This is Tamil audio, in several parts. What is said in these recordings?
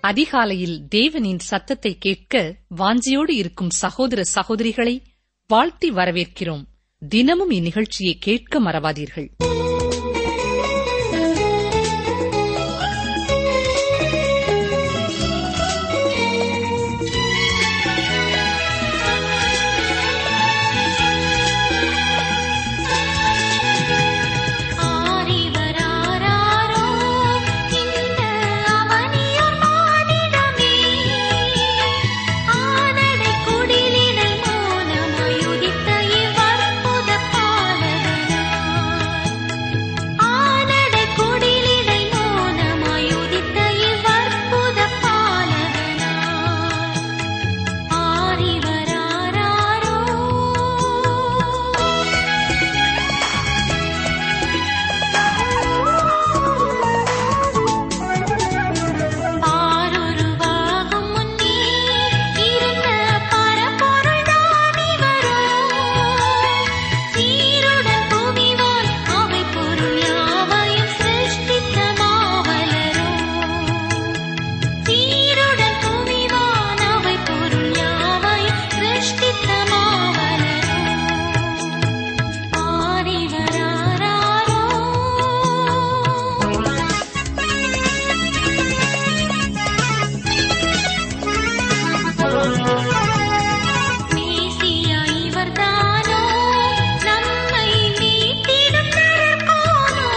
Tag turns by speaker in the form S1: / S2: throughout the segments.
S1: அதிகாலையில் தேவனின் சத்தத்தை கேட்க வாஞ்சியோடு இருக்கும் சகோதர சகோதரிகளை வாழ்த்தி வரவேற்கிறோம் தினமும் இந்நிகழ்ச்சியை கேட்க மறவாதீர்கள்
S2: ஆரிவராரோ இந்த அவனியோர் மானிடமே ஆனடை குடிலிடை மௌனமாயுதித்த இவ்வற்புத பாலகனாய் ஆனடை குடிலிடை மௌனமாயுதித்த இவ்வற்புத பாலகனாய் ஆரிவராரோ ஆருருவாகும் முன்னே இருந்த பரப்பொருள் தானி வரும் சீருடன் புவிவான் அவை பொருள் யாவையும் சிருஷ்டித்த மாவலரும் சீருடன் புவிவான் அவை பொருள் யாவையும் சிருஷ்டித்த மாவலரும் மேசியா இவர்தானோ நம்மை மீட்டிடும் நரகோனோ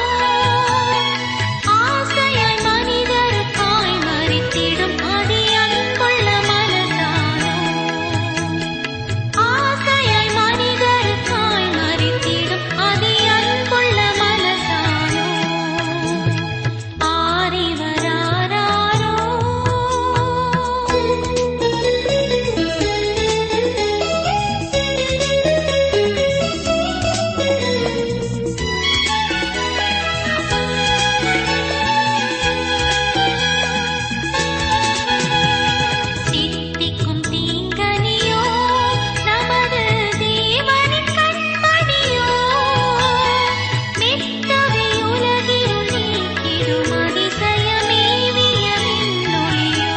S2: ஆசையாய் மனிதருக்காய் மறித்திடும் அதி அன்புள்ள மனதானோ ஆசையாய் மனிதருக்காய் மறித்திடும் அதி அன்புள்ள மனதானோ சித்திக்கும் தீங்கனியோ நமது தேவனின் கண்மணியோ மெத்தவை உலகிருள் நீக்கிடும் அதிசயமேவிய விண்ணொளியோ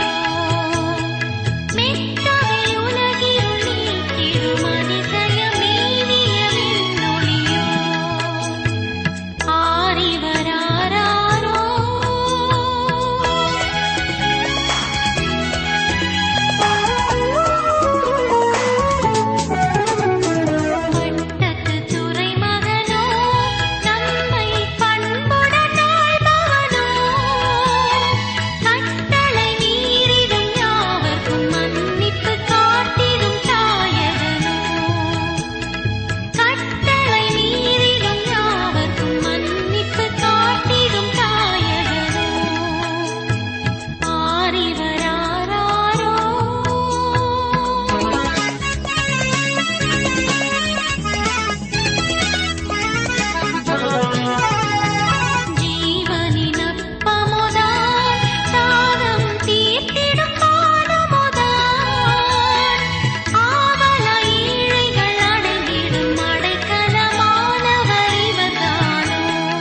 S2: மெத்தவை உலகிருள் நீக்கிடும் அதிசயமேவிய விண்ணொளியோ ஆரிவராரோ பட்டத்து துறைமகனோ நம்மை பண்புடன் ஆள்பவனோ கட்டளை மீறிடும் யாவர்க்கும் மன்னிப்பு காட்டிடும் தாயகனோ கட்டளை மீறிடும் யாவர்க்கும் மன்னிப்பு காட்டிடும் தாயகனோ ஜீவனின் அப்பமுதான் தாகம் தீர்த்திடும் பானமுதான் ஆவலாய் ஏழைகள் அடைந்திடும் அடைக்கலமானவர் இவர்தானோ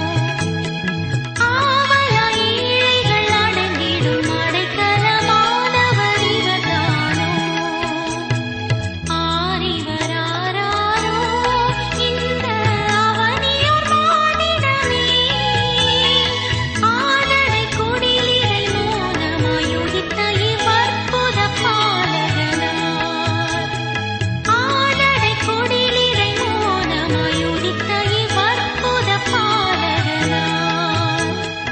S2: ஆவலாய் ஏழைகள் அடைந்திடும் அடைக்கலமானவர் இவர்தானோ ஆரிவராரோ இந்த அவனியோர் மானிடமே ஆனடை குடிலிடை மௌனமாயுதித்த இவ்வற்புத பாலகனார் ஆனடை குடிலிடை மௌனமாயுதித்த இவ்வற்புத பாலகனார்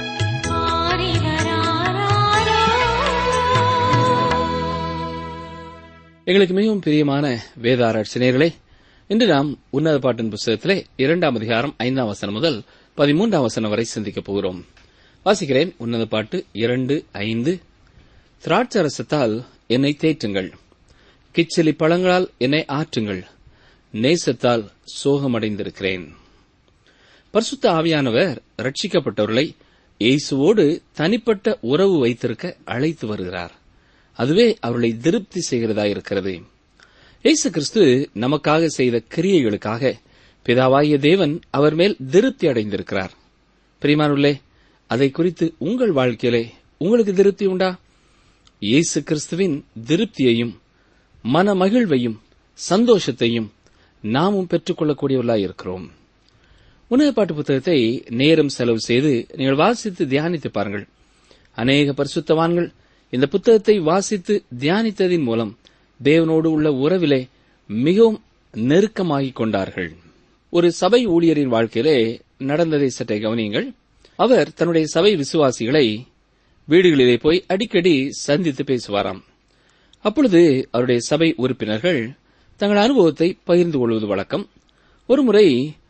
S2: ஆரிவராரோ
S3: எங்களுக்கு மிகவும் பிரியமான வேத ஆராய்ச்சியர்களே இன்று நாம் உன்னத பாட்டின் புஸ்தகத்திலே இரண்டாம் அதிகாரம் ஐந்தாம் வசனம் முதல் பதிமூன்றாம் வசனம் வரை சிந்திக்கப் போகிறோம் வாசிக்கிறேன் உன்னத பாட்டு இரண்டு ஐந்து திராட்சரசத்தால் என்னை தேற்றுங்கள் கிச்சிலி பழங்களால் என்னை ஆற்றுங்கள் நேசத்தால் சோகமடைந்திருக்கிறேன் பரிசுத்த ஆவியானவர் ரட்சிக்கப்பட்டவர்களை இயேசுவோடு தனிப்பட்ட உறவு வைத்திருக்க அழைத்து வருகிறார் அதுவே அவர்களை திருப்தி செய்கிறதாயிருக்கிறது இயேசு கிறிஸ்து நமக்காக செய்த கிரியைகளுக்காக பிதாவாகிய தேவன் அவர் மேல் திருப்தி அடைந்திருக்கிறார் பிரிமானுள்ளே அதை குறித்து உங்கள் வாழ்க்கையிலே உங்களுக்கு திருப்தி உண்டா இயேசு கிறிஸ்துவின் திருப்தியையும் மனமகிழ்வையும் சந்தோஷத்தையும் நாமும் பெற்றுக்கொள்ளக்கூடியவர்களாய் இருக்கிறோம் உணவு பாட்டு புத்தகத்தை நேரம் செலவு செய்து நீங்கள் வாசித்து தியானித்து பாருங்கள் அநேக பரிசுத்தவான்கள் இந்த புத்தகத்தை வாசித்து தியானித்ததின் மூலம் தேவனோடு உள்ள உறவிலே மிகவும் நெருக்கமாகிக் கொண்டார்கள் ஒரு சபை ஊழியரின் வாழ்க்கையிலே நடந்ததை சற்றே கவனியுங்கள் அவர் தன்னுடைய சபை விசுவாசிகளை வீடுகளிலே போய் அடிக்கடி சந்தித்து பேசுவாராம் அப்பொழுது அவருடைய சபை உறுப்பினர்கள் தங்கள் அனுபவத்தை பகிர்ந்து கொள்வது வழக்கம் ஒருமுறை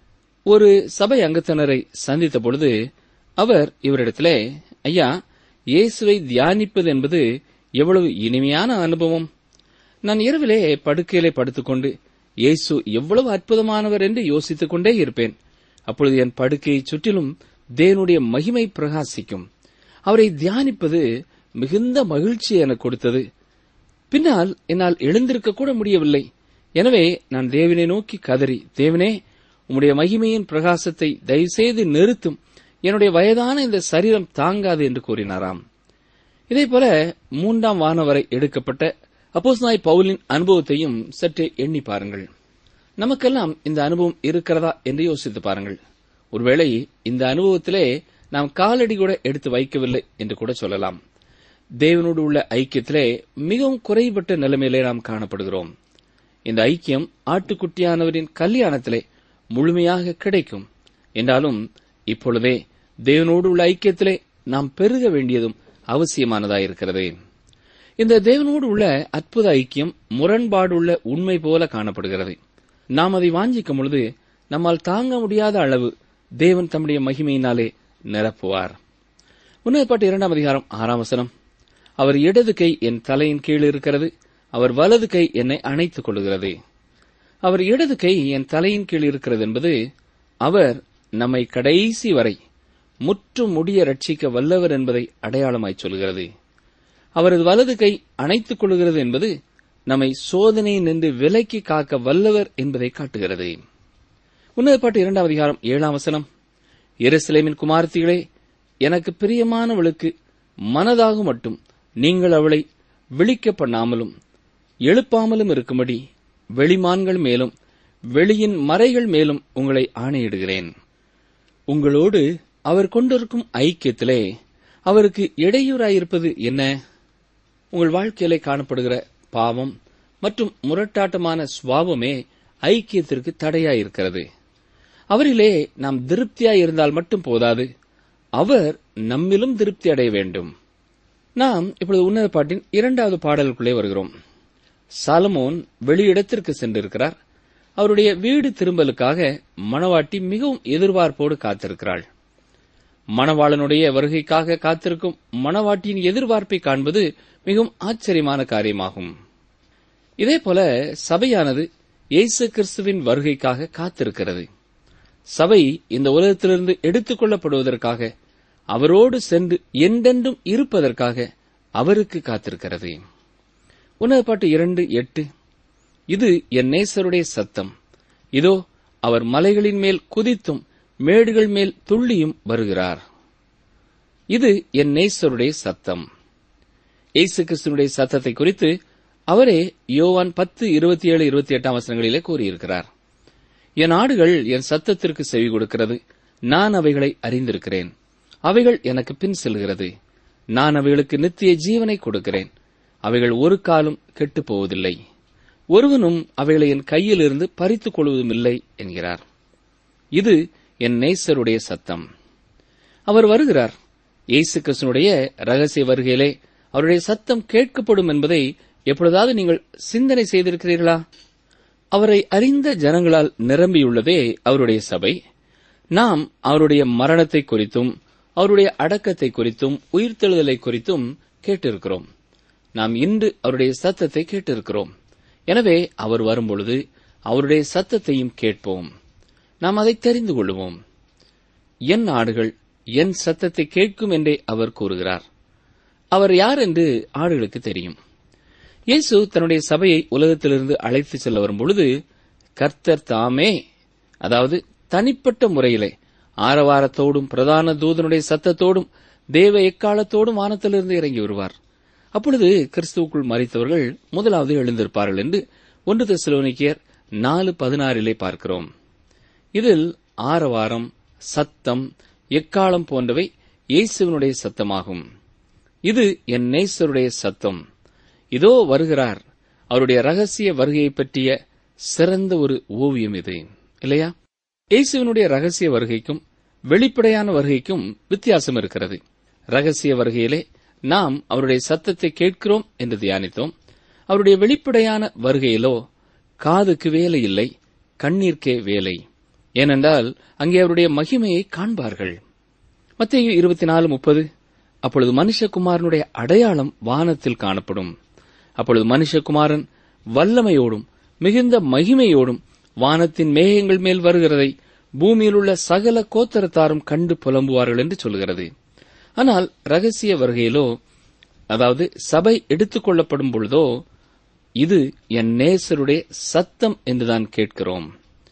S3: ஒரு சபை அங்கத்தினரை சந்தித்த பொழுது அவர் இவரிடத்திலே ஐயா இயேசுவை தியானிப்பது என்பது எவ்வளவு இனிமையான அனுபவம் நான் இரவிலே படுக்கையிலே படுத்துக்கொண்டு இயேசு எவ்வளவு அற்புதமானவர் என்று யோசித்துக் கொண்டே இருப்பேன் அப்பொழுது என் படுக்கையை சுற்றிலும் தேவனுடைய மகிமை பிரகாசிக்கும் அவரை தியானிப்பது மிகுந்த மகிழ்ச்சி எனக்கு கொடுத்தது பின்னால் என்னால் எழுந்திருக்க கூட முடியவில்லை எனவே நான் தேவனை நோக்கி கதறி தேவனே உம்முடைய மகிமையின் பிரகாசத்தை தயவுசெய்து நிறுத்தும் என்னுடைய வயதான இந்த சரீரம் தாங்காது என்று கூறினாராம் இதேபோல மூன்றாம் வானம் வரை எடுக்கப்பட்ட அப்போஸ்நாய் பவுலின் அனுபவத்தையும் சற்றே எண்ணி பாருங்கள் நமக்கெல்லாம் இந்த அனுபவம் இருக்கிறதா என்று யோசித்து பாருங்கள் ஒருவேளை இந்த அனுபவத்திலே நாம் காலடி கூட எடுத்து வைக்கவில்லை என்று கூட சொல்லலாம் தேவனோடு உள்ள ஐக்கியத்திலே மிகவும் குறைபட்ட நிலைமையிலே நாம் காணப்படுகிறோம் இந்த ஐக்கியம் ஆட்டுக்குட்டியானவரின் கல்யாணத்திலே முழுமையாக கிடைக்கும் என்றாலும் இப்பொழுதே தேவனோடு உள்ள ஐக்கியத்திலே நாம் பெருக வேண்டியதும் அவசியமானதாயிருக்கிறது இந்த தேவனோடு உள்ள அற்புத ஐக்கியம் முரண்பாடுள்ள உண்மை போல காணப்படுகிறது நாம் அதை வாஞ்சிக்கும் பொழுது நம்மால் தாங்க முடியாத அளவு தேவன் தம்முடைய மகிமையினாலே நிரப்புவார் முன்னேற்பாட்டு இரண்டாம் அதிகாரம் ஆறாம் வசனம் அவர் இடது கை என் தலையின் கீழ் இருக்கிறது அவர் வலது கை என்னை அணைத்துக் கொள்கிறது அவர் இடது கை என் தலையின் கீழ் இருக்கிறது என்பது அவர் நம்மை கடைசி வரை முற்றும் முடிய ரட்சிக்க வல்லவர் என்பதை அடையாளமாய் சொல்கிறது அவரது வலது கை அணைத்துக் கொள்கிறது என்பது நம்மை சோதனை நின்று விலக்கி காக்க வல்லவர் என்பதை காட்டுகிறது உன்னதப்பாட்டு இரண்டாம் அதிகாரம் ஏழாம் வசனம் எருசலேமின் குமாரத்திகளே எனக்கு பிரியமானவளுக்கு மனதாக மட்டும் நீங்கள் அவளை விழிக்க பண்ணாமலும் எழுப்பாமலும் இருக்கும்படி வெளிமான்கள் மேலும் வெளியின் மறைகள் மேலும் உங்களை ஆணையிடுகிறேன் உங்களோடு அவர் கொண்டிருக்கும் ஐக்கியத்திலே அவருக்கு இடையூறாயிருப்பது என்ன உங்கள் வாழ்க்கையிலே காணப்படுகிற பாவம் மற்றும் முரட்டாட்டமான சுவாவமே ஐக்கியத்திற்கு தடையாயிருக்கிறது அவரிலே நாம் திருப்தியாய் இருந்தால் மட்டும் போதாது அவர் நம்மிலும் திருப்தி அடைய வேண்டும் நாம் இப்பொழுது உன்னத பாட்டின் இரண்டாவது பாடலுக்குள்ளே வருகிறோம் சாலமோன் வெளியிடத்திற்கு சென்றிருக்கிறார் அவருடைய வீடு திரும்பலுக்காக மணவாட்டி மிகவும் எதிர்பார்ப்போடு காத்திருக்கிறாள் மணவாளனுடைய வருகைக்காக காத்திருக்கும் மணவாட்டியின் எதிர்பார்ப்பை காண்பது மிகவும் ஆச்சரியமான காரியமாகும் இதேபோல சபையானது இயேசு கிறிஸ்துவின் வருகைக்காக காத்திருக்கிறது சபை இந்த உலகத்திலிருந்து எடுத்துக் கொள்ளப்படுவதற்காக அவரோடு சென்று என்றென்றும் இருப்பதற்காக அவருக்கு காத்திருக்கிறது உணவுப்பாட்டு இரண்டு எட்டு இது என் நேசருடைய சத்தம் இதோ அவர் மலைகளின் மேல் குதித்தும் மேடுகள் மேல் துள்ளியும் வருகிறார் இது என் நேசருடைய சத்தம் இயேசு கிறிஸ்துவனுடைய சத்தத்தை குறித்து அவரே யோவான் பத்து இருபத்தி ஏழு இருபத்தி எட்டாம் வசனங்களிலே கூறியிருக்கிறார் என் ஆடுகள் என் சத்தத்திற்கு செவி கொடுக்கிறது நான் அவைகளை அறிந்திருக்கிறேன் அவைகள் எனக்கு பின் செல்கிறது நான் அவைகளுக்கு நித்திய ஜீவனை கொடுக்கிறேன் அவைகள் ஒரு காலம் கெட்டுப் போவதில்லை ஒருவனும் அவைகளை என் கையிலிருந்து பறித்துக் கொள்வதும் இல்லை என்கிறார் இது என் நேசருடைய சத்தம் அவர் வருகிறார் இயேசு கிறிஸ்தனுடைய ரகசிய வருகையிலே அவருடைய சத்தம் கேட்கப்படும் என்பதை எப்பொழுதாவது நீங்கள் சிந்தனை செய்திருக்கிறீர்களா அவரை அறிந்த ஜனங்களால் நிரம்பியுள்ளதே அவருடைய சபை நாம் அவருடைய மரணத்தை குறித்தும் அவருடைய அடக்கத்தை குறித்தும் உயிர்த்தெழுதலை குறித்தும் கேட்டிருக்கிறோம் நாம் இன்று அவருடைய சத்தத்தை கேட்டிருக்கிறோம் எனவே அவர் வரும்பொழுது அவருடைய சத்தத்தையும் கேட்போம் நாம் அதை தெரிந்து கொள்வோம் என் ஆடுகள் என் சத்தத்தை கேட்கும் என்றே அவர் கூறுகிறார் அவர் யார் என்று ஆடுகளுக்கு தெரியும் இயேசு தன்னுடைய சபையை உலகத்திலிருந்து அழைத்து செல்ல வரும்பொழுது கர்த்தர் தாமே அதாவது தனிப்பட்ட முறையிலே ஆரவாரத்தோடும் பிரதான தூதனுடைய சத்தத்தோடும் தேவ எக்காலத்தோடும் வானத்திலிருந்து இறங்கி வருவார் அப்பொழுது கிறிஸ்துவுக்குள் மறித்தவர்கள் முதலாவது எழுந்திருப்பார்கள் என்று ஒன்று தெசலோனிக்கியர் நாலு பதினாறிலே பார்க்கிறோம் இதில் ஆரவாரம் சத்தம் எக்காலம் போன்றவை இயேசுவினுடைய சத்தமாகும் இது என் நேசருடைய சத்தம் இதோ வருகிறார் அவருடைய ரகசிய வருகையை பற்றிய சிறந்த ஒரு ஓவியம் இது இல்லையா இயேசுவினுடைய ரகசிய வருகைக்கும் வெளிப்படையான வருகைக்கும் வித்தியாசம் இருக்கிறது ரகசிய வருகையிலே நாம் அவருடைய சத்தத்தை கேட்கிறோம் என்று தியானித்தோம் அவருடைய வெளிப்படையான வருகையிலோ காதுக்கு வேலை இல்லை கண்ணீர்க்கே வேலை ஏனென்றால் அங்கே அவருடைய மகிமையை காண்பார்கள் மத்திய இருபத்தி நாலு முப்பது அப்பொழுது மனுஷகுமாரனுடைய அடையாளம் வானத்தில் காணப்படும் அப்பொழுது மனுஷகுமாரன் வல்லமையோடும் மிகுந்த மகிமையோடும் வானத்தின் மேகங்கள் மேல் வருகிறதை பூமியில் உள்ள சகல கோத்தரத்தாரும் கண்டு புலம்புவார்கள் என்று சொல்கிறது ஆனால் ரகசிய வருகையிலோ அதாவது சபை எடுத்துக் கொள்ளப்படும் பொழுதோ இது என் நேசருடைய சத்தம் என்றுதான் கேட்கிறோம்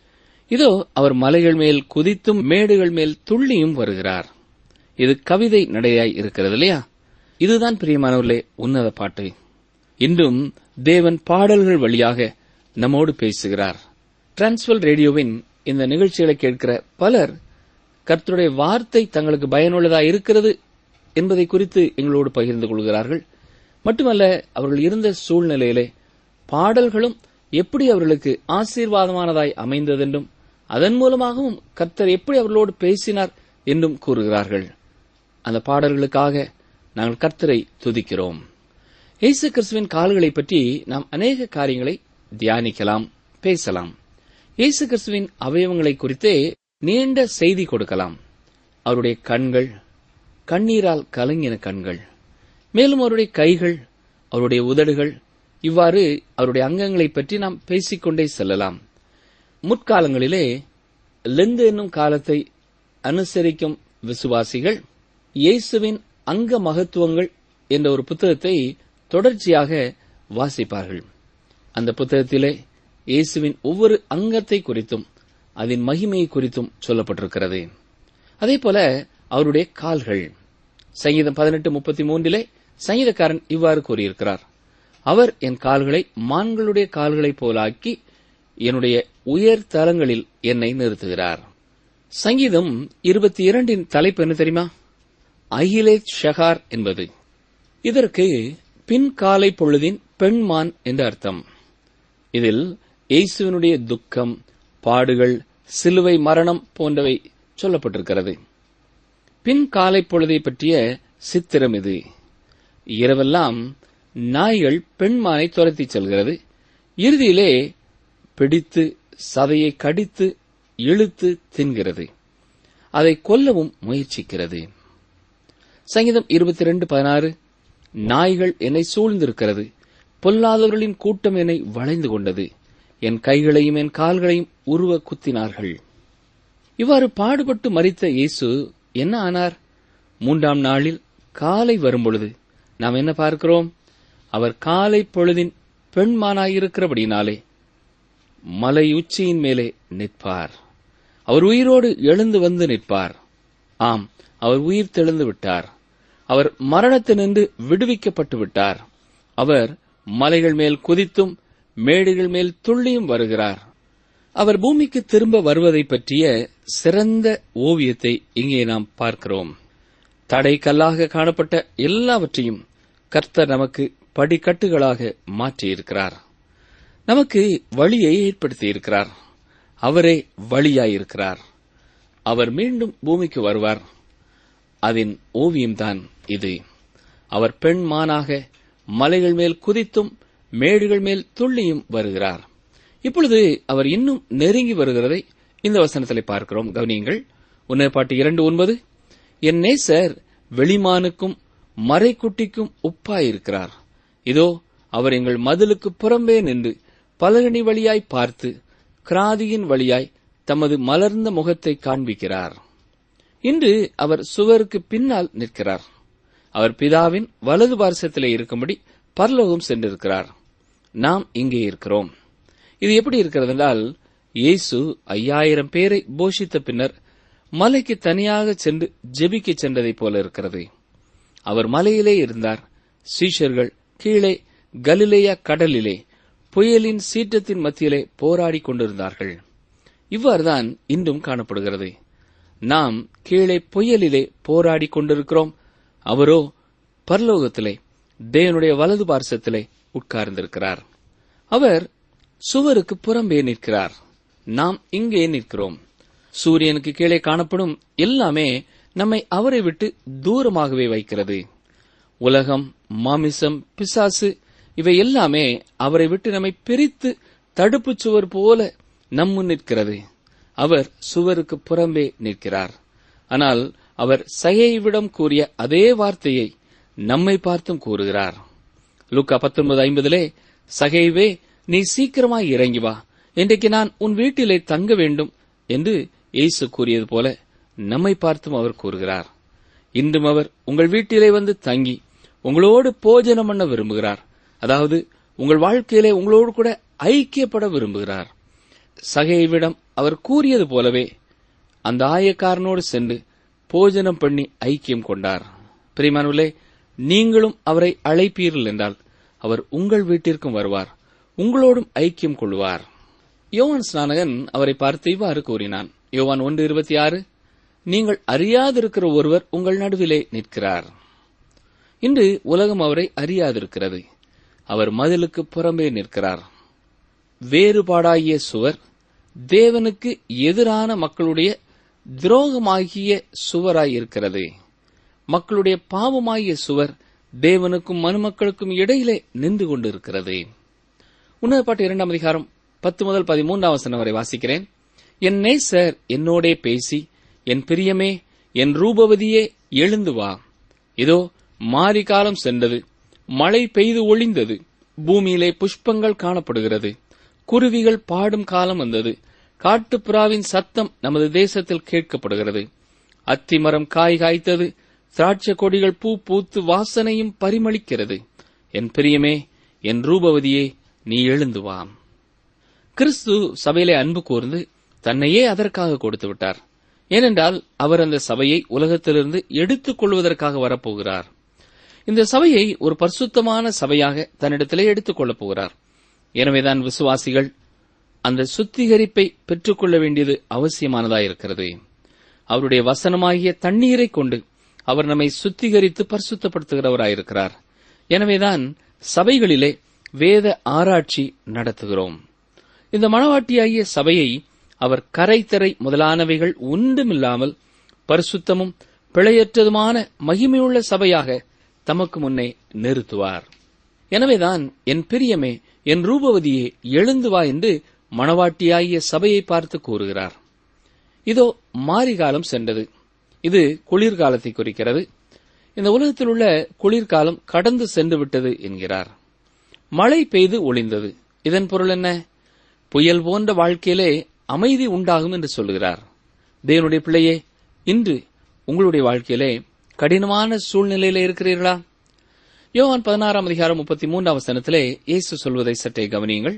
S3: இதோ அவர் மலைகள் மேல் குதித்தும் மேடுகள் மேல் துள்ளியும் வருகிறார் இது கவிதை நடையாய் இருக்கிறது இல்லையா இதுதான் பிரியமானவர்களே உன்னத பாட்டு இன்றும் தேவன் பாடல்கள் வழியாக நம்மோடு பேசுகிறார் டிரான்ஸ்வல் ரேடியோவின் இந்த நிகழ்ச்சிகளை கேட்கிற பலர் கர்த்தருடைய வார்த்தை தங்களுக்கு பயனுள்ளதா இருக்கிறது என்பதை குறித்து எங்களோடு பகிர்ந்து கொள்கிறார்கள் மட்டுமல்ல அவர்கள் இருந்த சூழ்நிலையிலே பாடல்களும் எப்படி அவர்களுக்கு ஆசீர்வாதமானதாய் அமைந்ததென்றும் அதன் மூலமாகவும் கர்த்தர் எப்படி அவர்களோடு பேசினார் என்றும் கூறுகிறார்கள் அந்த பாடல்களுக்காக நாங்கள் கர்த்தரை துதிக்கிறோம் இயேசு கிறிஸ்துவின் கால்களை பற்றி நாம் அநேக காரியங்களை தியானிக்கலாம் பேசலாம் இயேசு கிறிஸ்துவின் அவயவங்களை குறித்தே நீண்ட செய்தி கொடுக்கலாம் அவருடைய கண்கள் கண்ணீரால் கலங்கின கண்கள் மேலும் அவருடைய கைகள் அவருடைய உதடுகள் இவ்வாறு அவருடைய அங்கங்களை பற்றி நாம் பேசிக்கொண்டே செல்லலாம் முற்காலங்களிலே லெந்து என்னும் காலத்தை அனுசரிக்கும் விசுவாசிகள் இயேசுவின் அங்க மகத்துவங்கள் என்ற ஒரு புத்தகத்தை தொடர்ச்சியாக வாசிப்பார்கள் அந்த புத்தகத்திலே இயேசுவின் ஒவ்வொரு அங்கத்தை குறித்தும் அதன் மகிமையை குறித்தும் சொல்லப்பட்டிருக்கிறது அதே போல அவருடைய கால்கள் சங்கீதம் பதினெட்டு முப்பத்தி மூன்றிலே சங்கீதக்காரன் இவ்வாறு கூறியிருக்கிறார் அவர் என் கால்களை மான்களுடைய கால்களைப் போலாக்கி என்னுடைய உயர் தலங்களில் என்னை நிறுத்துகிறார் சங்கீதம் இருபத்தி இரண்டின் தலைப்பு என்ன தெரியுமா அகிலேத் ஷகார் என்பது இதற்கு பின் காலை பொழுதின் பெண்மான் என்று அர்த்தம் இதில் இயேசுவினுடைய துக்கம் பாடுகள் சிலுவை மரணம் போன்றவை சொல்லப்பட்டிருக்கிறது பின் காலை பொழுதை பற்றிய சித்திரம் இது இரவெல்லாம் நாய்கள் பெண்மானை துரத்தி செல்கிறது இறுதியிலே பிடித்து சதையை கடித்து இழுத்து தின்கிறது அதை கொல்லவும் முயற்சிக்கிறது சங்கீதம் இருபத்தி ரெண்டு பதினாறு நாய்கள் என்னை சூழ்ந்திருக்கிறது பொல்லாதவர்களின் கூட்டம் என்னை வளைந்து கொண்டது என் கைகளையும் என் கால்களையும் உருவ குத்தினார்கள் இவ்வாறு பாடுபட்டு மறித்த இயேசு என்ன ஆனார் மூன்றாம் நாளில் காலை வரும்பொழுது நாம் என்ன பார்க்கிறோம் அவர் காலை பொழுதின் பெண்மானாயிருக்கிறபடினாலே மலை உச்சியின் மேலே நிற்பார் அவர் உயிரோடு எழுந்து வந்து நிற்பார் ஆம் அவர் உயிர் தெழுந்து விட்டார் அவர் மரணத்தினின்று விடுவிக்கப்பட்டு விட்டார் அவர் மலைகள் மேல் குதித்தும் மேடுகள் மேல் துள்ளியும் வருகிறார் அவர் பூமிக்கு திரும்ப வருவதை பற்றிய சிறந்த ஓவியத்தை இங்கே நாம் பார்க்கிறோம் தடை கல்லாக காணப்பட்ட எல்லாவற்றையும் கர்த்தர் நமக்கு படிக்கட்டுகளாக மாற்றியிருக்கிறார் நமக்கு வழியை ஏற்படுத்தியிருக்கிறார் அவரே வழியாயிருக்கிறார் அவர் மீண்டும் பூமிக்கு வருவார் அதன் ஓவியம்தான் இது அவர் பெண் மானாக மலைகள் மேல் குதித்தும் மேடுகள் மேல் துள்ளியும் வருகிறார் இப்பொழுது அவர் இன்னும் நெருங்கி வருகிறதை இந்த வசனத்திலே பார்க்கிறோம் கவனியுங்கள் உன்னப்பாட்டு இரண்டு ஒன்பது என் நேசர் வெளிமானுக்கும் மறைக்குட்டிக்கும் உப்பாயிருக்கிறார் இதோ அவர் எங்கள் மதிலுக்கு புறம்பே நின்று பலகனி வழியாய் பார்த்து கிராதியின் வழியாய் தமது மலர்ந்த முகத்தை காண்பிக்கிறார் இன்று அவர் சுவருக்கு பின்னால் நிற்கிறார் அவர் பிதாவின் வலது பார்சத்திலே இருக்கும்படி பரலோகம் சென்றிருக்கிறார் நாம் இங்கே இருக்கிறோம் இது எப்படி இருக்கிறது என்றால் இயேசு ஐயாயிரம் பேரை போஷித்த பின்னர் மலைக்கு தனியாக சென்று ஜெபிக்க சென்றதைப் போல இருக்கிறது அவர் மலையிலே இருந்தார் சீஷர்கள் கீழே கலிலேயா கடலிலே புயலின் சீற்றத்தின் மத்தியிலே போராடிக் கொண்டிருந்தார்கள் இவ்வாறுதான் இன்றும் காணப்படுகிறது நாம் கீழே புயலிலே போராடிக் கொண்டிருக்கிறோம் அவரோ பரலோகத்திலே தேவனுடைய வலது பார்சத்திலே உட்கார்ந்திருக்கிறார் அவர் சுவருக்கு புறம்பே நிற்கிறார் நாம் இங்கே நிற்கிறோம் சூரியனுக்கு கீழே காணப்படும் எல்லாமே நம்மை அவரை விட்டு தூரமாகவே வைக்கிறது உலகம் மாமிசம் பிசாசு இவை எல்லாமே அவரை விட்டு நம்மை பிரித்து தடுப்புச் சுவர் போல நம்முன் நிற்கிறது அவர் சுவருக்கு புறம்பே நிற்கிறார் ஆனால் அவர் சகைவிடம் கூறிய அதே வார்த்தையை நம்மை பார்த்தும் கூறுகிறார் லுக்கா பத்தொன்பது ஐம்பதிலே சகைவே நீ சீக்கிரமாய் இறங்கி வா இன்றைக்கு நான் உன் வீட்டிலே தங்க வேண்டும் என்று இயேசு கூறியது போல நம்மை பார்த்தும் அவர் கூறுகிறார் இன்றும் அவர் உங்கள் வீட்டிலே வந்து தங்கி உங்களோடு போஜனம் பண்ண விரும்புகிறார் அதாவது உங்கள் வாழ்க்கையிலே உங்களோடு கூட ஐக்கியப்பட விரும்புகிறார் சகைவிடம் அவர் கூறியது போலவே அந்த ஆயக்காரனோடு சென்று போஜனம் பண்ணி ஐக்கியம் கொண்டார் பிரிமானுலே நீங்களும் அவரை அழைப்பீர்கள் என்றால் அவர் உங்கள் வீட்டிற்கும் வருவார் உங்களோடும் ஐக்கியம் கொள்வார் யோவான் ஸ்நானகன் அவரை பார்த்து இவ்வாறு கூறினான் யோவான் ஒன்று இருபத்தி ஆறு நீங்கள் அறியாதிருக்கிற ஒருவர் உங்கள் நடுவிலே நிற்கிறார் இன்று உலகம் அவரை அறியாதிருக்கிறது அவர் மதிலுக்கு புறம்பே நிற்கிறார் வேறுபாடாகிய சுவர் தேவனுக்கு எதிரான மக்களுடைய துரோகமாகிய சுவராய் இருக்கிறது மக்களுடைய பாவமாகிய சுவர் தேவனுக்கும் மனுமக்களுக்கும் இடையிலே நின்று கொண்டிருக்கிறது உன்னதப்பாட்டு இரண்டாம் அதிகாரம் பத்து முதல் பதிமூன்றாம் வசனம் வரை வாசிக்கிறேன் என் நேசர் என்னோடே பேசி என் பிரியமே என் ரூபவதியே எழுந்து வா இதோ மாரி காலம் சென்றது மழை பெய்து ஒளிந்தது பூமியிலே புஷ்பங்கள் காணப்படுகிறது குருவிகள் பாடும் காலம் வந்தது காட்டுப்புறாவின் சத்தம் நமது தேசத்தில் கேட்கப்படுகிறது அத்திமரம் காய் காய்த்தது திராட்சை கொடிகள் பூ பூத்து வாசனையும் பரிமளிக்கிறது என் பிரியமே என் ரூபவதியே நீ எழுந்து வா கிறிஸ்து சபையிலே அன்பு கூர்ந்து தன்னையே அதற்காக கொடுத்து விட்டார் ஏனென்றால் அவர் அந்த சபையை உலகத்திலிருந்து எடுத்துக் கொள்வதற்காக வரப்போகிறார் இந்த சபையை ஒரு பரிசுத்தமான சபையாக தன்னிடத்திலே எடுத்துக் கொள்ளப் போகிறார் எனவேதான் விசுவாசிகள் அந்த சுத்திகரிப்பை பெற்றுக்கொள்ள வேண்டியது அவசியமானதாயிருக்கிறது அவருடைய வசனமாகிய தண்ணீரை கொண்டு அவர் நம்மை சுத்திகரித்து பரிசுத்தப்படுத்துகிறவராயிருக்கிறார் எனவேதான் சபைகளிலே வேத ஆராய்ச்சி நடத்துகிறோம் இந்த மணவாட்டியாகிய சபையை அவர் கரைத்தரை முதலானவைகள் ஒன்றுமில்லாமல் பரிசுத்தமும் பிழையற்றதுமான மகிமையுள்ள சபையாக தமக்கு முன்னே நிறுத்துவார் எனவேதான் என் பிரியமே என் ரூபவதியே எழுந்து வா என்று மணவாட்டியாகிய சபையை பார்த்து கூறுகிறார் இதோ மாரிகாலம் சென்றது இது குளிர்காலத்தை குறிக்கிறது இந்த உலகத்தில் உள்ள குளிர்காலம் கடந்து சென்று விட்டது என்கிறார் மழை பெய்து ஒளிந்தது இதன் பொருள் என்ன புயல் போன்ற வாழ்க்கையிலே அமைதி உண்டாகும் என்று சொல்லுகிறார் தேவனுடைய பிள்ளையே இன்று உங்களுடைய வாழ்க்கையிலே கடினமான சூழ்நிலையிலே இருக்கிறீர்களா யோவான் பதினாறாம் அதிகாரம் முப்பத்தி மூன்றாம் வசனத்திலே இயேசு சொல்வதை சற்றே கவனியுங்கள்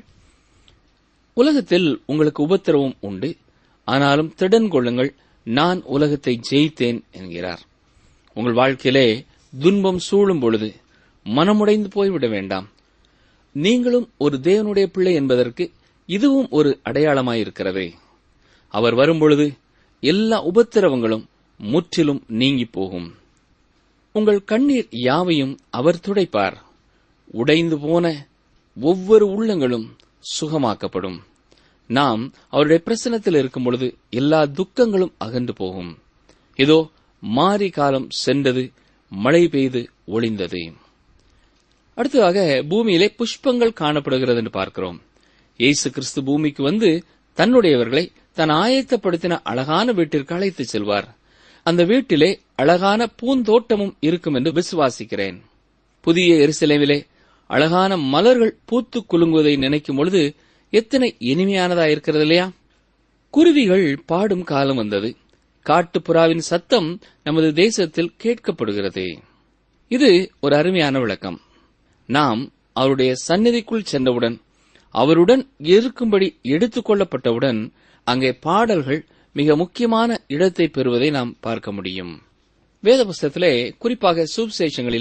S3: உலகத்தில் உங்களுக்கு உபத்திரவம் உண்டு ஆனாலும் திடன் கொள்ளுங்கள் நான் உலகத்தை ஜெயித்தேன் என்கிறார் உங்கள் வாழ்க்கையிலே துன்பம் சூழும் பொழுது மனமுடைந்து போய்விட வேண்டாம் நீங்களும் ஒரு தேவனுடைய பிள்ளை என்பதற்கு இதுவும் ஒரு அடையாளமாயிருக்கிறது அவர் வரும்பொழுது எல்லா உபத்திரவங்களும் முற்றிலும் நீங்கி போகும் உங்கள் கண்ணீர் யாவையும் அவர் துடைப்பார் உடைந்து போன ஒவ்வொரு உள்ளங்களும் சுகமாக்கப்படும் நாம் அவருடைய பிரசனத்தில் இருக்கும் பொழுது எல்லா துக்கங்களும் அகன்று போகும் இதோ மாரி காலம் சென்றது மழை பெய்து ஒளிந்தது அடுத்ததாக பூமியிலே புஷ்பங்கள் காணப்படுகிறது என்று பார்க்கிறோம் இயேசு கிறிஸ்து பூமிக்கு வந்து தன்னுடையவர்களை தன் ஆயத்தப்படுத்தின அழகான வீட்டிற்கு அழைத்துச் செல்வார் அந்த வீட்டிலே அழகான பூந்தோட்டமும் இருக்கும் என்று விசுவாசிக்கிறேன் புதிய எருசலேமிலே அழகான மலர்கள் பூத்து குலுங்குவதை நினைக்கும் பொழுது எத்தனை இனிமையானதா இருக்கிறது இல்லையா குருவிகள் பாடும் காலம் வந்தது காட்டுப்புறாவின் சத்தம் நமது தேசத்தில் கேட்கப்படுகிறது இது ஒரு அருமையான விளக்கம் நாம் அவருடைய சந்நிதிக்குள் சென்றவுடன் அவருடன் இருக்கும்படி எடுத்துக் கொள்ளப்பட்டவுடன் அங்கே பாடல்கள் மிக முக்கியமான இடத்தை பெறுவதை நாம் பார்க்க முடியும் வேத புஸ்தகத்திலே குறிப்பாக சுவிசேஷங்களிலே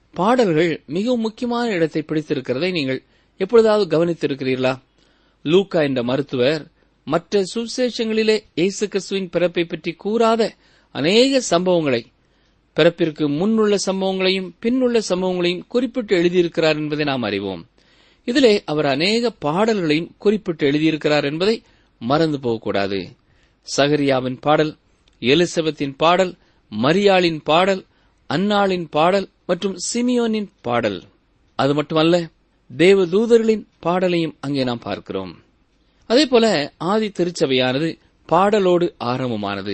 S3: பாடல்கள் மிகவும் முக்கியமான இடத்தை பிடித்திருக்கிறதை நீங்கள் எப்பொழுதாவது கவனித்திருக்கிறீர்களா லூக்கா என்ற மருத்துவர் மற்ற சுவிசேஷங்களிலே இயேசு கிறிஸ்துவின் பிறப்பை பற்றி கூறாத அநேக சம்பவங்களை பிறப்பிற்கு முன்னுள்ள சம்பவங்களையும் பின்னுள்ள சம்பவங்களையும் குறிப்பிட்டு எழுதியிருக்கிறார் என்பதை நாம் அறிவோம் இதிலே அவர் அநேக பாடல்களையும் குறிப்பிட்டு எழுதியிருக்கிறார் என்பதை மறந்து போகக்கூடாது சகரியாவின் பாடல் எலிசபெத்தின் பாடல் மரியாளின் பாடல் அன்னாளின் பாடல் மற்றும் சிமியோனின் பாடல் அது மட்டுமல்ல தேவதூதர்களின் பாடலையும் அங்கே நாம் பார்க்கிறோம் அதேபோல ஆதி திருச்சபையானது பாடலோடு ஆரம்பமானது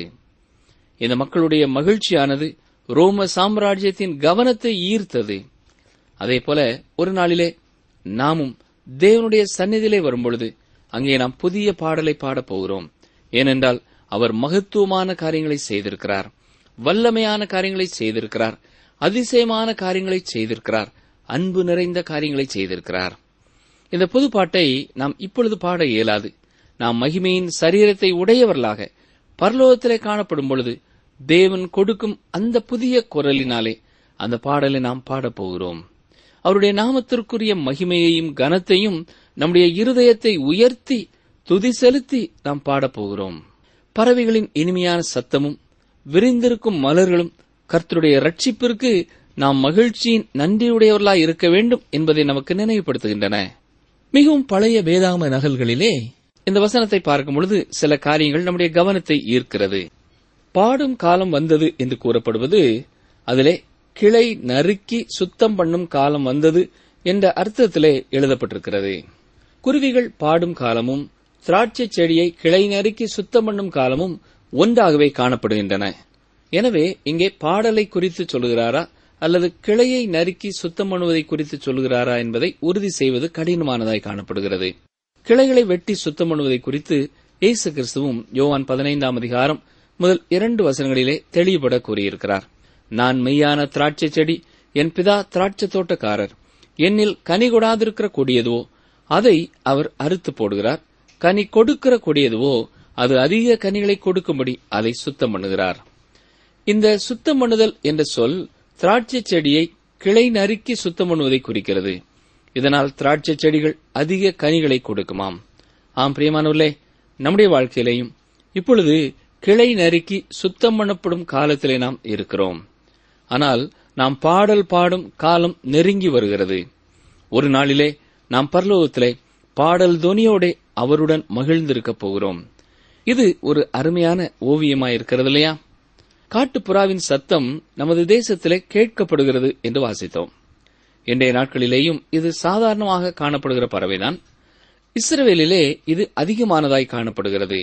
S3: இந்த மக்களுடைய மகிழ்ச்சியானது ரோம சாம்ராஜ்யத்தின் கவனத்தை ஈர்த்தது அதேபோல ஒரு நாளிலே நாமும் தேவனுடைய சந்நிதியிலே வரும்பொழுது அங்கே நாம் புதிய பாடலை பாடப் போகிறோம் ஏனென்றால் அவர் மகத்துவமான காரியங்களை செய்திருக்கிறார் வல்லமையான காரியங்களை செய்திருக்கிறார் அதிசயமான காரியங்களை செய்திருக்கிறார் அன்பு நிறைந்த காரியங்களை செய்திருக்கிறார் இந்த புது பாட்டை நாம் இப்பொழுது பாட இயலாது நாம் மகிமையின் சரீரத்தை உடையவர்களாக பரலோகத்திலே காணப்படும் பொழுது தேவன் கொடுக்கும் அந்த புதிய குரலினாலே அந்த பாடலை நாம் பாடப் போகிறோம் அவருடைய நாமத்திற்குரிய மகிமையையும் கனத்தையும் நம்முடைய இருதயத்தை உயர்த்தி துதி செலுத்தி நாம் பாடப் போகிறோம் பறவைகளின் இனிமையான சத்தமும் விரிந்திருக்கும் மலர்களும் கர்த்தருடைய ரட்சிப்பிற்கு நாம் மகிழ்ச்சியின் நன்றியுடையவர்களாய் இருக்க வேண்டும் என்பதை நமக்கு நினைவுபடுத்துகின்றன மிகவும் பழைய வேதாம நகல்களிலே இந்த வசனத்தை பார்க்கும் பொழுது சில காரியங்கள் நம்முடைய கவனத்தை ஈர்க்கிறது பாடும் காலம் வந்தது என்று கூறப்படுவது அதிலே கிளை நறுக்கி சுத்தம் பண்ணும் காலம் வந்தது என்ற அர்த்தத்திலே எழுதப்பட்டிருக்கிறது குருவிகள் பாடும் காலமும் திராட்சை செடியை கிளை நறுக்கி சுத்தம் பண்ணும் காலமும் ஒன்றாகவே காணப்படுகின்றன எனவே இங்கே பாடலை குறித்து சொல்கிறாரா அல்லது கிளையை நறுக்கி சுத்தம் பண்ணுவதை குறித்து சொல்கிறாரா என்பதை உறுதி செய்வது கடினமானதாய் காணப்படுகிறது கிளைகளை வெட்டி சுத்தம் பண்ணுவதை குறித்து இயேசு கிறிஸ்துவும் யோவான் பதினைந்தாம் அதிகாரம் முதல் இரண்டு வசனங்களிலே தெளிவுபட கூறியிருக்கிறார் நான் மெய்யான திராட்சை செடி என் பிதா திராட்சை தோட்டக்காரர் என்னில் கனி கொடாதிருக்கிற கொடியதுவோ அதை அவர் அறுத்து போடுகிறார் கனி கொடுக்கிற கொடியதுவோ அது அதிக கனிகளை கொடுக்கும்படி அதை சுத்தம் பண்ணுகிறார் இந்த சுத்தம் பண்ணுதல் என்ற சொல் திராட்சை செடியை கிளை நறுக்கி சுத்தம் பண்ணுவதை குறிக்கிறது இதனால் திராட்சை செடிகள் அதிக கனிகளை கொடுக்குமாம் ஆம் பிரியமானவர்களே நம்முடைய வாழ்க்கையிலேயும் இப்பொழுது கிளை நறுக்கி சுத்தம் பண்ணப்படும் காலத்திலே நாம் இருக்கிறோம் ஆனால் நாம் பாடல் பாடும் காலம் நெருங்கி வருகிறது ஒரு நாளிலே நாம் பரலோகத்திலே பாடல் துணியோட அவருடன் மகிழ்ந்திருக்கப் போகிறோம் இது ஒரு அருமையான ஓவியமாயிருக்கிறது இல்லையா காட்டுப்புறாவின் சத்தம் நமது தேசத்திலே கேட்கப்படுகிறது என்று வாசித்தோம் இன்றைய நாட்களிலேயும் இது சாதாரணமாக காணப்படுகிற பறவைதான் இஸ்ரவேலிலே இது அதிகமானதாய் காணப்படுகிறது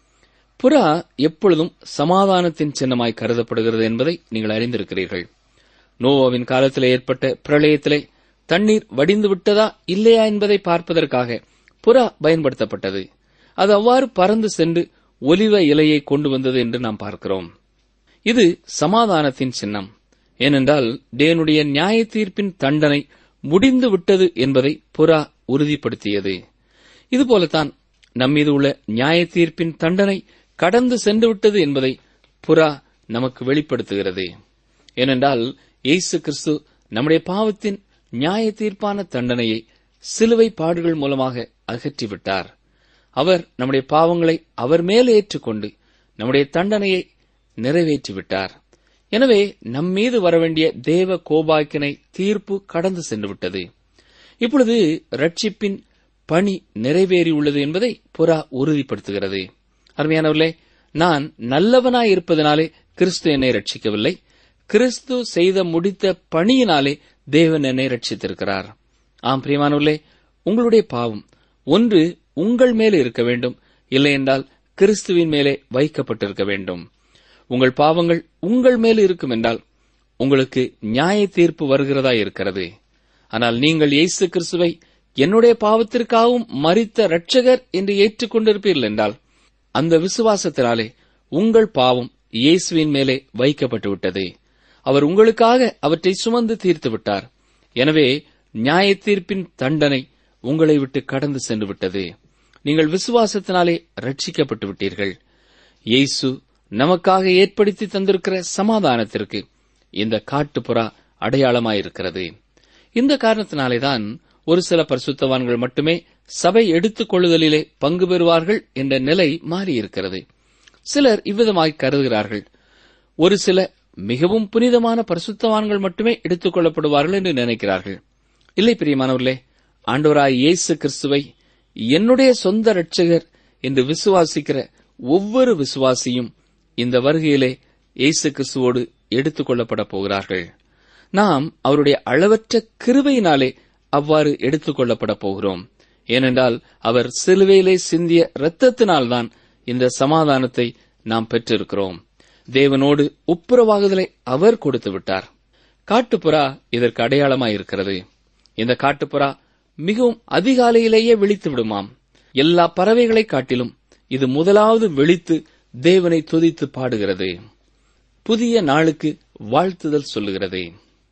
S3: புறா எப்பொழுதும் சமாதானத்தின் சின்னமாய் கருதப்படுகிறது என்பதை நீங்கள் அறிந்திருக்கிறீர்கள் நோவாவின் காலத்தில் ஏற்பட்ட பிரளயத்திலே தண்ணீர் வடிந்து விட்டதா இல்லையா என்பதை பார்ப்பதற்காக புறா பயன்படுத்தப்பட்டது அது அவ்வாறு பறந்து சென்று ஒலிவ இலையை கொண்டு வந்தது என்று நாம் பார்க்கிறோம் இது சமாதானத்தின் சின்னம் ஏனென்றால் தேவனுடைய நியாய தீர்ப்பின் தண்டனை முடிந்து விட்டது என்பதை புறா உறுதிப்படுத்தியது இதுபோலத்தான் நம்மீது உள்ள நியாய தீர்ப்பின் தண்டனை கடந்து சென்று விட்டது என்பதை புறா நமக்கு வெளிப்படுத்துகிறது ஏனென்றால் இயேசு கிறிஸ்து நம்முடைய பாவத்தின் நியாய தீர்ப்பான தண்டனையை சிலுவை பாடுகள் மூலமாக அகற்றிவிட்டார் அவர் நம்முடைய பாவங்களை அவர் மேல் ஏற்றுக்கொண்டு நம்முடைய தண்டனையை நிறைவேற்றிவிட்டார் எனவே நம்மீது வரவேண்டிய தேவ கோபாக்கினை தீர்ப்பு கடந்து சென்று விட்டது இப்பொழுது ரட்சிப்பின் பணி நிறைவேறியுள்ளது என்பதை புறா உறுதிப்படுத்துகிறது அருமையானவர்களே நான் நல்லவனாய் இருப்பதனாலே கிறிஸ்து என்னை ரட்சிக்கவில்லை கிறிஸ்து செய்த முடித்த பணியினாலே தேவன் என்னை ரட்சித்திருக்கிறார் ஆம் பிரியமானவர்களே உங்களுடைய பாவம் ஒன்று உங்கள் மேலே இருக்க வேண்டும் இல்லையென்றால் கிறிஸ்துவின் மேலே வைக்கப்பட்டிருக்க வேண்டும் உங்கள் பாவங்கள் உங்கள் மேல் இருக்கும் என்றால் உங்களுக்கு நியாய தீர்ப்பு வருகிறதா இருக்கிறது ஆனால் நீங்கள் இயேசு கிறிஸ்துவை என்னுடைய பாவத்திற்காகவும் மறித்த இரட்சகர் என்று ஏற்றுக்கொண்டிருப்பீர்கள் என்றால் அந்த விசுவாசத்தினாலே உங்கள் பாவம் இயேசுவின் மேலே வைக்கப்பட்டு விட்டது அவர் உங்களுக்காக அவற்றை சுமந்து தீர்த்து விட்டார் எனவே நியாய தீர்ப்பின் தண்டனை உங்களை விட்டு கடந்து சென்று விட்டது நீங்கள் விசுவாசத்தினாலே ரட்சிக்கப்பட்டு விட்டீர்கள் இயேசு நமக்காக ஏற்படுத்தி தந்திருக்கிற சமாதானத்திற்கு இந்த காட்டுப்புறா அடையாளமாயிருக்கிறது இந்த காரணத்தினாலேதான் ஒரு சில பரிசுத்தவான்கள் மட்டுமே சபை எடுத்துக் கொள்ளுதலிலே பங்கு பெறுவார்கள் என்ற நிலை மாறியிருக்கிறது சிலர் இவ்விதமாய் கருதுகிறார்கள் ஒரு சில மிகவும் புனிதமான பரிசுத்தவான்கள் மட்டுமே எடுத்துக் கொள்ளப்படுவார்கள் என்று நினைக்கிறார்கள் இல்லை பிரியமானவர்களே ஆண்டவராய் இயேசு கிறிஸ்துவை என்னுடைய சொந்த இரட்சகர் என்று விசுவாசிக்கிற ஒவ்வொரு விசுவாசியும் இந்த வருகையிலே இயேசு கிறிஸ்துவோடு எடுத்துக் கொள்ளப்பட போகிறார்கள் நாம் அவருடைய அளவற்ற கிருபையினாலே அவ்வாறு எடுத்துக் கொள்ளப்பட போகிறோம் ஏனென்றால் அவர் சிலுவையிலே சிந்திய இரத்தத்தினால்தான் இந்த சமாதானத்தை நாம் பெற்றிருக்கிறோம் தேவனோடு ஒப்புரவாகுதலை அவர் கொடுத்து விட்டார் காட்டுப்புறா இதற்கு அடையாளமாயிருக்கிறது இந்த காட்டுப்புறா மிகவும் அதிகாலையிலேயே விழித்து விடுமாம் எல்லா பறவைகளை காட்டிலும் இது முதலாவது விழித்து தேவனை துதித்து பாடுகிறது புதிய நாளுக்கு வாழ்த்துதல் சொல்லுகிறது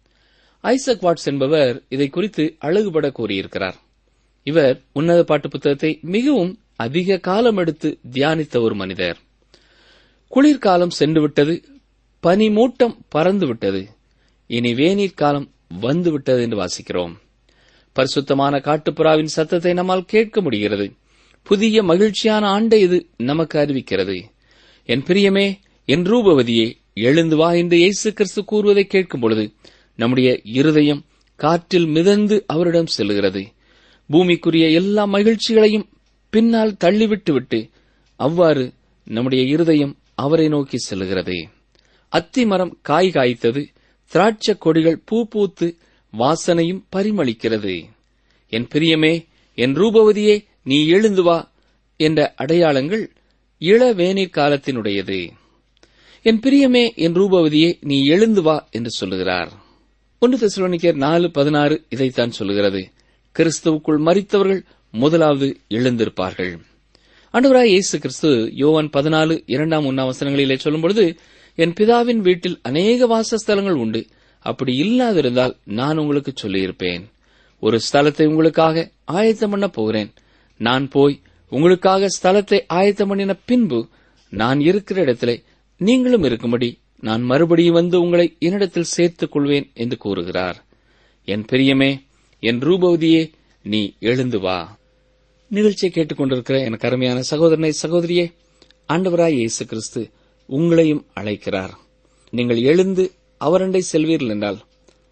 S3: ஐசக் வாட்ஸ் என்பவர் இதை குறித்து அழகுபட கூறியிருக்கிறார் இவர் உன்னத பாட்டு புத்தகத்தை மிகவும் அதிக காலம் எடுத்து தியானித்த ஒரு மனிதர் குளிர்காலம் சென்று விட்டது பனிமூட்டம் பறந்து விட்டது இனி வேநீர் காலம் வந்து விட்டது என்று வாசிக்கிறோம் பரிசுத்தமான காட்டுப்புறாவின் சத்தத்தை நம்மால் கேட்க முடிகிறது புதிய மகிழ்ச்சியான ஆண்டை இது நமக்கு அறிவிக்கிறது என் பிரியமே என் ரூபவதியே எழுந்து வா என்று இயேசு கிறிஸ்து கூறுவதை கேட்கும் பொழுது நம்முடைய இருதயம் காற்றில் மிதந்து அவரிடம் செல்கிறது பூமிக்குரிய எல்லா மகிழ்ச்சிகளையும் பின்னால் தள்ளிவிட்டு விட்டு அவ்வாறு நம்முடைய இருதயம் அவரை நோக்கி செல்கிறது அத்தி மரம் காய் காய்த்தது திராட்சை கொடிகள் பூ பூத்து வாசனையும் பரிமளிக்கிறது என் பிரியமே என் ரூபவதியே நீ எழுந்து வா என்ற அடையாளங்கள் இளவேநீர் காலத்தினுடையது என் பிரியமே என் ரூபவதியே நீ எழுந்து வா என்று சொல்லுகிறார் ஒன்று தெசலோனிக்கர் நாலு பதினாறு இதைத்தான் சொல்லுகிறது கிறிஸ்துவுக்குள் மறித்தவர்கள் முதலாவது எழுந்திருப்பார்கள் ஆண்டவராய் இயேசு கிறிஸ்து யோவான் பதினாலு இரண்டாம் ஒன்னாம் வசனங்களிலே சொல்லும்பொழுது என் பிதாவின் வீட்டில் அநேக வாசஸ்தலங்கள் உண்டு அப்படி இல்லாதிருந்தால் நான் உங்களுக்கு சொல்லியிருப்பேன் ஒரு ஸ்தலத்தை உங்களுக்காக ஆயத்தம் பண்ண போகிறேன் நான் போய் உங்களுக்காக ஸ்தலத்தை ஆயத்தம் பண்ணின பின்பு நான் இருக்கிற இடத்திலே நீங்களும் இருக்கும்படி நான் மறுபடியும் வந்து உங்களை என்னிடத்தில் சேர்த்துக் கொள்வேன் என்று கூறுகிறார் என் பிரியமே என் ரூபவதியே நீ எழுந்து வா நிகழ்ச்சியை கேட்டுக்கொண்டிருக்கிற எனக்கு அருமையான சகோதரனை சகோதரியே ஆண்டவராய் இயேசு கிறிஸ்து உங்களையும் அழைக்கிறார் நீங்கள் எழுந்து அவரண்டை செல்வீர்கள் என்றால்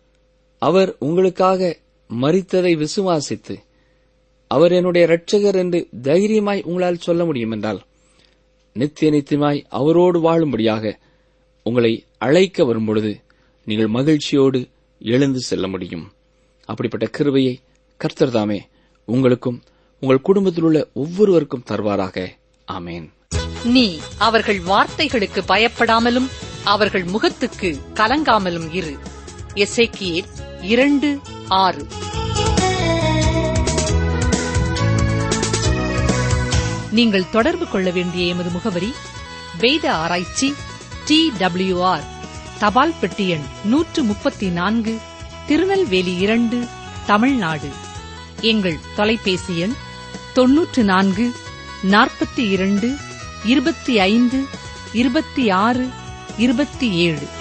S3: அவர் உங்களுக்காக மரித்ததை விசுவாசித்து அவர் என்னுடைய இரட்சகர் என்று தைரியமாய் உங்களால் சொல்ல முடியும் என்றால் நித்திய நித்தியமாய் அவரோடு வாழும்படியாக உங்களை அழைக்க வரும்பொழுது நீங்கள் மகிழ்ச்சியோடு எழுந்து செல்ல முடியும் அப்படிப்பட்ட கிருபையை கர்த்தர் தாமே உங்களுக்கும் உங்கள் குடும்பத்தில் உள்ள ஒவ்வொருவருக்கும் தருவாராக ஆமேன்
S1: நீ அவர்கள் வார்த்தைகளுக்கு பயப்படாமலும் அவர்கள் முகத்துக்கு கலங்காமலும் இரு எசேக்கியேல் இரண்டு ஆறு நீங்கள் தொடர்பு கொள்ள வேண்டிய எமது முகவரி வேத ஆராய்ச்சி டி ஆர் தபால் பெட்டி எண் நூற்று முப்பத்தி நான்கு திருநெல்வேலி இரண்டு தமிழ்நாடு எங்கள் தொலைபேசி எண் தொன்னூற்று நான்கு நாற்பத்தி இரண்டு இருபத்தி ஐந்து இருபத்தி ஆறு இருபத்தி ஏழு